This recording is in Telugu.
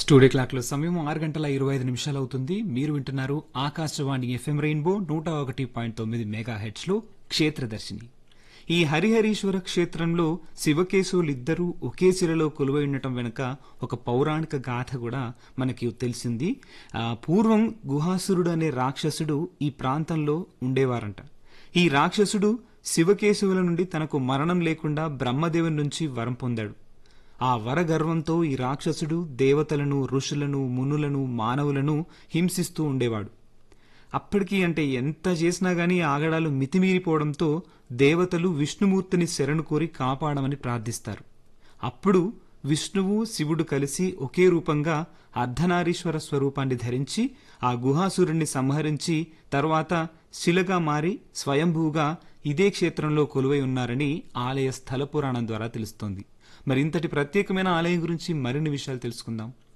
స్టూడియో క్లాక్ లో సమయం ఆరు గంటల ఇరవై ఐదు నిమిషాలు అవుతుంది మీరు వింటున్నారు ఆకాశవాణి ఎఫ్ఎం రెయిన్బో నూట ఒకటి పాయింట్ తొమ్మిది మెగా హెడ్స్ లో క్షేత్రదర్శిని ఈ హరిహరీశ్వర క్షేత్రంలో శివకేశవులిద్దరూ ఒకే శిలలో కొలువై ఉండటం వెనుక ఒక పౌరాణిక గాథ కూడా మనకి తెలిసింది ఆ, పూర్వం గుహాసురుడు అనే రాక్షసుడు ఈ ప్రాంతంలో ఉండేవారంట ఈ రాక్షసుడు శివకేశవుల నుండి తనకు మరణం లేకుండా బ్రహ్మదేవుని నుంచి వరం పొందాడు ఆ వర గర్వంతో ఈ రాక్షసుడు దేవతలను ఋషులను మునులను మానవులను హింసిస్తూ ఉండేవాడు అప్పటికి అంటే ఎంత చేసినా గానీ ఆగడాలు మితిమీరిపోవడంతో దేవతలు విష్ణుమూర్తిని శరణు కోరి కాపాడమని ప్రార్థిస్తారు అప్పుడు విష్ణువు శివుడు కలిసి ఒకే రూపంగా అర్ధనారీశ్వర స్వరూపాన్ని ధరించి ఆ గుహాసురుణ్ణి సంహరించి తర్వాత శిలగా మారి స్వయంభూగా ఇదే క్షేత్రంలో కొలువై ఉన్నారని ఆలయ స్థల పురాణం ద్వారా తెలుస్తోంది మరి ఇంతటి ప్రత్యేకమైన ఆలయం గురించి మరిన్ని విషయాలు తెలుసుకుందాం